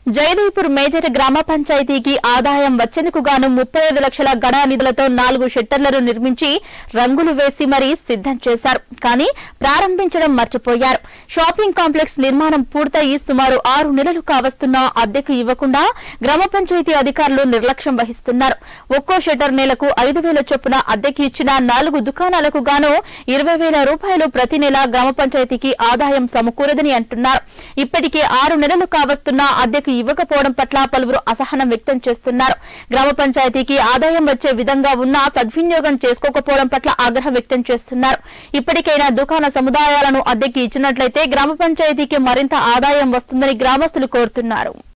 Jaidevpur major గ్రామ పంచాయతీకి ఆదాయం వచ్చేందుకు గాను ముప్పై ఐదు లక్షల గణా నిధులతో నాలుగు షెట్టర్లను నిర్మించి రంగులు వేసి మరీ సిద్దం చేశారు కానీ ప్రారంభించడం మర్చిపోయారు షాపింగ్ కాంప్లెక్స్ నిర్మాణం పూర్తయి సుమారు ఆరు నెలలు కావస్తున్నా అద్దెకు ఇవ్వకుండా గ్రామ పంచాయతీ అధికారులు నిర్లక్ష్యం వహిస్తున్నారు ఒక్కో షెటర్ నెలకు ఐదు వేల చొప్పున అద్దెకి ఇచ్చిన నాలుగు దుకాణాలకు గాను ఇరవై వేల రూపాయలు ప్రతి నెల గ్రామ పంచాయతీకి ఆదాయం సమకూరదని అంటున్నారు ఇప్పటికే ఆరు నెలలు కావస్తున్నా అద్దెకు ఇవ్వకపోవడం పట్ల పలువురు అసహనం వ్యక్తం చేస్తున్నారు గ్రామ పంచాయతీకి ఆదాయం వచ్చే విధంగా ఉన్నా సద్వినియోగం చేసుకోకపోవడం పట్ల ఆగ్రహం వ్యక్తం చేస్తున్నారు ఇప్పటికైనా దుకాణ సముదాయాలను అద్దెకి ఇచ్చినట్లయితే గ్రామ పంచాయతీకి మరింత ఆదాయం వస్తుందని గ్రామస్తులు కోరుతున్నారు